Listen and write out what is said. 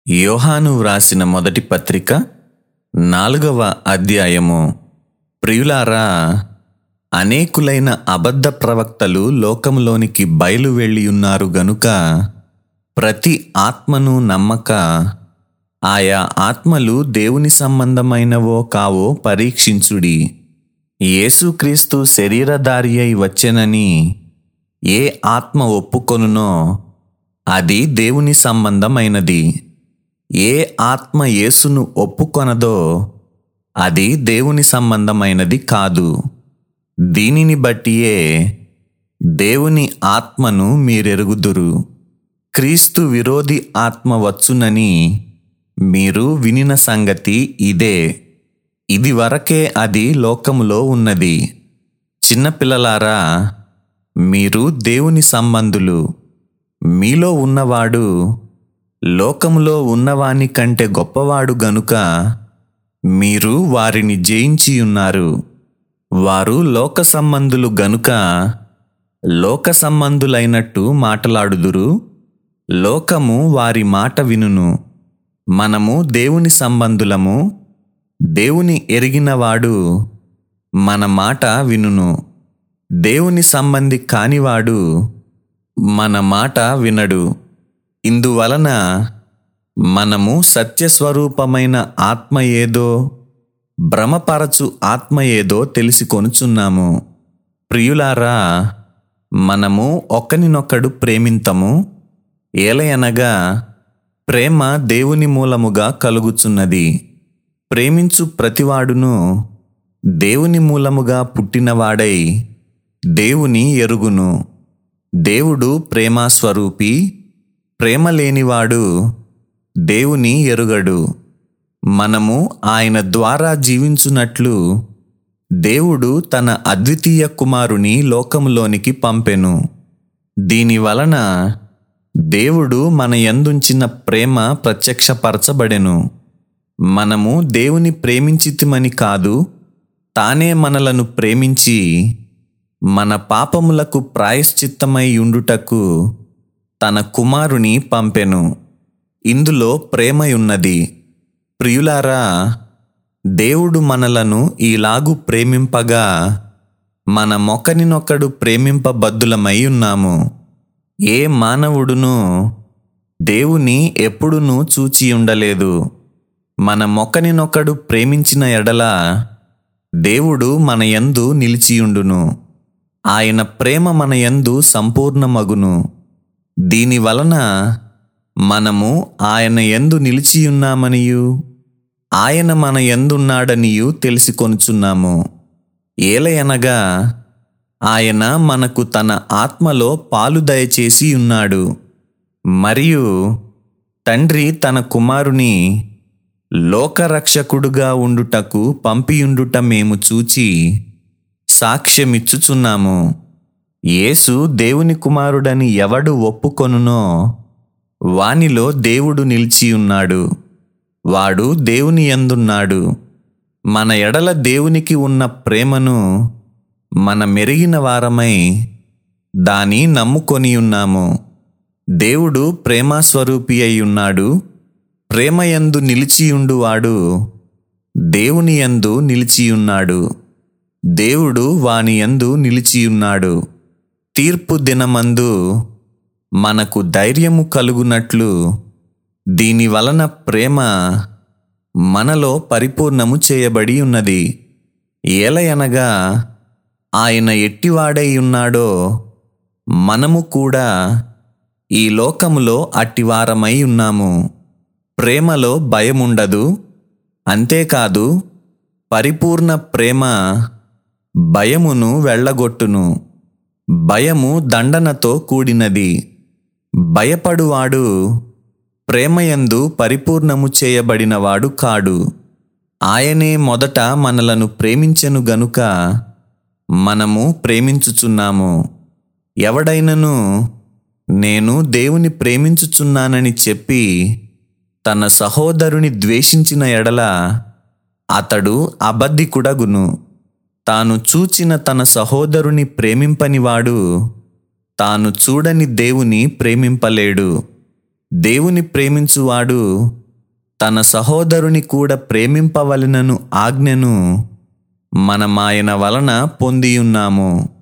యోహాను వ్రాసిన మొదటి పత్రిక నాలుగవ అధ్యాయము ప్రియులారా అనేకులైన అబద్ధ ప్రవక్తలు లోకంలోనికి బయలు వెళ్ళియున్నారు గనుక ప్రతి ఆత్మను నమ్మక ఆయా ఆత్మలు దేవుని సంబంధమైనవో కావో పరీక్షించుడి యేసుక్రీస్తు శరీరధారి అయి వచ్చెనని ఏ ఆత్మ ఒప్పుకొనునో అది దేవుని సంబంధమైనది ఏ ఆత్మ యేసును ఒప్పుకొనదో అది దేవుని సంబంధమైనది కాదు దీనిని బట్టియే దేవుని ఆత్మను మీరెరుగుదురు క్రీస్తు విరోధి ఆత్మ వచ్చునని మీరు వినిన సంగతి ఇదే ఇది వరకే అది లోకములో ఉన్నది చిన్నపిల్లలారా మీరు దేవుని సంబంధులు మీలో ఉన్నవాడు లోకములో ఉన్నవాని కంటే గొప్పవాడు గనుక మీరు వారిని జయించి ఉన్నారు వారు లోక సంబంధులు గనుక లోక సంబంధులైనట్టు మాటలాడుదురు లోకము వారి మాట వినును మనము దేవుని సంబంధులము దేవుని ఎరిగినవాడు మన మాట వినును దేవుని సంబంధి కానివాడు మన మాట వినడు ఇందువలన మనము సత్యస్వరూపమైన ఆత్మ ఏదో భ్రమపరచు ఆత్మ ఏదో తెలిసి కొనుచున్నాము ప్రియులారా మనము ఒకనినొకడు ప్రేమింతము ఏలయనగా ప్రేమ దేవుని మూలముగా కలుగుచున్నది ప్రేమించు ప్రతివాడును దేవుని మూలముగా పుట్టినవాడై దేవుని ఎరుగును దేవుడు ప్రేమాస్వరూపి ప్రేమ లేనివాడు దేవుని ఎరుగడు మనము ఆయన ద్వారా జీవించున్నట్లు దేవుడు తన అద్వితీయ కుమారుని లోకములోనికి పంపెను దీని వలన దేవుడు మన యందుంచిన ప్రేమ ప్రత్యక్షపరచబడెను మనము దేవుని ప్రేమించితిమని కాదు తానే మనలను ప్రేమించి మన పాపములకు ప్రాయశ్చిత్తమై ఉండుటకు తన కుమారుని పంపెను ఇందులో ప్రేమయున్నది ప్రియులారా దేవుడు మనలను ఈలాగు ప్రేమింపగా మన మొక్కనినొక్కడు ప్రేమింపబద్దులమై ఉన్నాము ఏ మానవుడును దేవుని ఎప్పుడునూ చూచి ఉండలేదు మన మొక్కనినొక్కడు ప్రేమించిన ఎడల దేవుడు మన యందు నిలిచియుండును ఆయన ప్రేమ మన యందు సంపూర్ణమగును దీని వలన మనము ఆయన యందు నిలిచియున్నామనియు ఆయన మన యందున్నాడనియు తెలిసి కొనుచున్నాము ఏలయనగా ఆయన మనకు తన ఆత్మలో పాలు దయచేసి ఉన్నాడు మరియు తండ్రి తన కుమారుని లోకరక్షకుడుగా ఉండుటకు పంపియుండుట మేము చూచి సాక్ష్యమిచ్చుచున్నాము యేసు దేవుని కుమారుడని ఎవడు ఒప్పుకొనునో వానిలో దేవుడు నిలిచి ఉన్నాడు వాడు దేవుని యందున్నాడు మన ఎడల దేవునికి ఉన్న ప్రేమను మన మెరిగిన వారమై దాని నమ్ముకొని ఉన్నాము దేవుడు ప్రేమాస్వరూపి అయి ఉన్నాడు ప్రేమయందు నిలిచియుండువాడు దేవుని యందు నిలిచియున్నాడు దేవుడు వాని యందు నిలిచియున్నాడు తీర్పు దినమందు మనకు ధైర్యము కలుగునట్లు దీని వలన ప్రేమ మనలో పరిపూర్ణము చేయబడి ఉన్నది ఏలయనగా ఆయన ఎట్టివాడై ఉన్నాడో మనము కూడా ఈ లోకములో అట్టివారమై ఉన్నాము ప్రేమలో భయముండదు అంతేకాదు పరిపూర్ణ ప్రేమ భయమును వెళ్ళగొట్టును భయము దండనతో కూడినది భయపడువాడు ప్రేమయందు పరిపూర్ణము చేయబడినవాడు కాడు ఆయనే మొదట మనలను ప్రేమించెను గనుక మనము ప్రేమించుచున్నాము ఎవడైనను నేను దేవుని ప్రేమించుచున్నానని చెప్పి తన సహోదరుని ద్వేషించిన ఎడల అతడు అబద్ధికుడగును తాను చూచిన తన సహోదరుని ప్రేమింపనివాడు తాను చూడని దేవుని ప్రేమింపలేడు దేవుని ప్రేమించువాడు తన సహోదరుని కూడా ప్రేమింపవలెనను ఆజ్ఞను మనమాయన వలన పొందియున్నాము